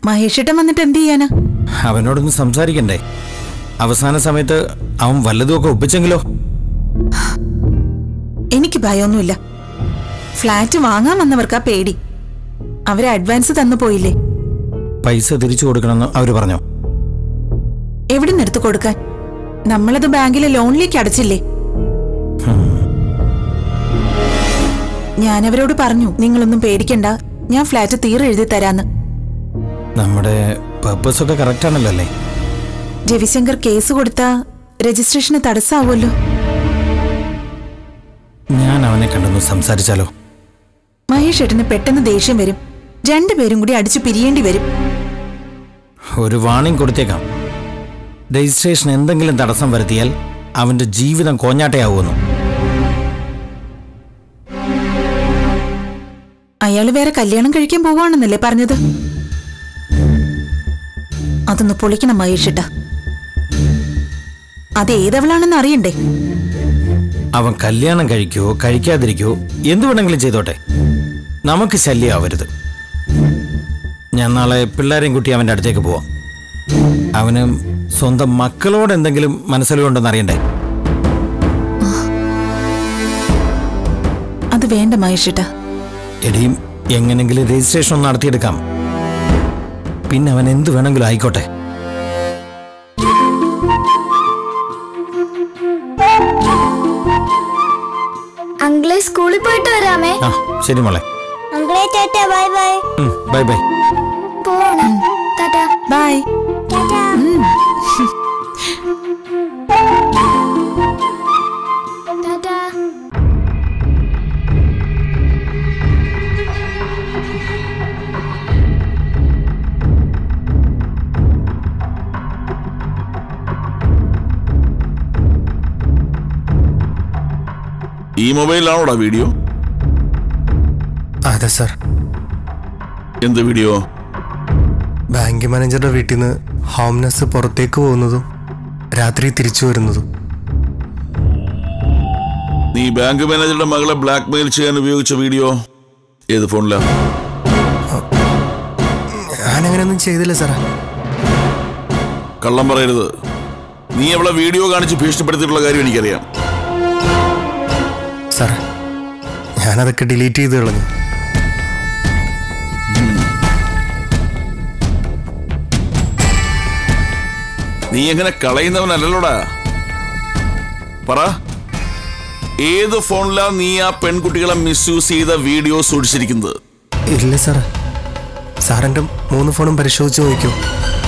മഹേഷേട്ടൻ വന്നിട്ട് എന്ത് ചെയ്യാനാ അവനോടൊന്ന് സംസാരിക്കണ്ടേ അവസാന സമയത്ത് അവൻ വല്ലതുമൊക്കെ ഒപ്പിച്ചെങ്കിലോ എനിക്ക് ഭയമൊന്നുമില്ല ഫ്ലാറ്റ് വാങ്ങാൻ വന്നവർക്കാ പേടി അവര് അഡ്വാൻസ് തന്നു പോയില്ലേ പൈസ തിരിച്ചു കൊടുക്കണമെന്ന് അവര് പറഞ്ഞോ എവിടെ നിന്നെടുത്ത് കൊടുക്കാൻ നമ്മളത് ബാങ്കിലെ ലോണിലേക്ക് അടച്ചില്ലേ ഞാനവരോട് പറഞ്ഞു നിങ്ങളൊന്നും പേടിക്കണ്ട ഞാൻ ഫ്ലാറ്റ് തീരെ എഴുതി തരാന്ന് നമ്മുടെ പർപ്പസ് ഒക്കെ കറക്റ്റ് ആണല്ലോ അല്ലേ രവിശങ്കർ കേസ് കൊടുത്താ രജിസ്ട്രേഷന് തടസ്സാവുമല്ലോ ഞാൻ അവനെ കണ്ടൊന്ന് സംസാരിച്ചാലോ മഹേഷ് ഏട്ടന് പെട്ടെന്ന് ദേഷ്യം വരും രണ്ടുപേരും കൂടി അടിച്ചു പിരിയേണ്ടി വരും ഒരു വാണിംഗ് കൊടുത്തേക്കാം രജിസ്ട്രേഷൻ എന്തെങ്കിലും തടസ്സം വരുത്തിയാൽ അവന്റെ ജീവിതം കോഞ്ഞാട്ടയാവുമെന്നു അയാള് വേറെ കല്യാണം കഴിക്കാൻ പോവാണെന്നല്ലേ പറഞ്ഞത് അതൊന്ന് പൊളിക്കണം മഹേഷിട്ട അത് ഏതവളാണെന്ന് അറിയണ്ടേ അവൻ കല്യാണം കഴിക്കോ കഴിക്കാതിരിക്കോ എന്തു വേണമെങ്കിലും ചെയ്തോട്ടെ നമുക്ക് ശല്യമാവരുത് ഞാൻ നാളെ പിള്ളേരെയും കുട്ടി അവൻ്റെ അടുത്തേക്ക് പോവാം അവന് സ്വന്തം മക്കളോട് എന്തെങ്കിലും മനസ്സിലുണ്ടെന്ന് അറിയണ്ടേ അത് വേണ്ട മഹേഷിട്ട എടിയും എങ്ങനെങ്കിലും രജിസ്ട്രേഷൻ ഒന്ന് നടത്തിയെടുക്കാം പിന്നെ അവൻ എന്ത് വേണമെങ്കിലും ആയിക്കോട്ടെ അങ്കിളെ സ്കൂളിൽ പോയിട്ട് വരാമേ ആ ശരി മോളെ അങ്കിളെ ടാറ്റ ബൈ ബൈ ഉം, ബൈ ബൈ പോണം ടാറ്റ ബൈ ടാറ്റ ടാറ്റ ഈ മൊബൈലിലാണോടാ വീഡിയോ അതെ സാർ എന്ത് വീഡിയോ ബാങ്ക് മാനേജറുടെ വീട്ടിൽ നിന്ന് ഹോംനെസ് പുറത്തേക്ക് പോകുന്നതും രാത്രി തിരിച്ചു വരുന്നതും നീ ബാങ്ക് മാനേജറുടെ മകളെ ബ്ലാക്ക് മെയിൽ ചെയ്യാൻ ഉപയോഗിച്ച വീഡിയോ ഏത് ഫോണിലാ ഞാനങ്ങനെയൊന്നും ചെയ്തില്ല സാറേ കള്ളം പറയരുത് നീ അവളെ വീഡിയോ കാണിച്ച് ഭീഷണിപ്പെടുത്തിയിട്ടുള്ള കാര്യം എനിക്കറിയാം സാറേ ഞാനതൊക്കെ ഡിലീറ്റ് ചെയ്ത് കളഞ്ഞു നീ എങ്ങനെ കളയുന്നവനല്ലല്ലോടാ പറ ഏത് ഫോണിലാ നീ ആ പെൺകുട്ടികളെ മിസ്യൂസ് ചെയ്ത വീഡിയോ സൂക്ഷിച്ചിരിക്കുന്നത് ഇല്ല സാറേ സാറിൻ്റെ മൂന്ന് ഫോണും പരിശോധിച്ച് നോക്കൂ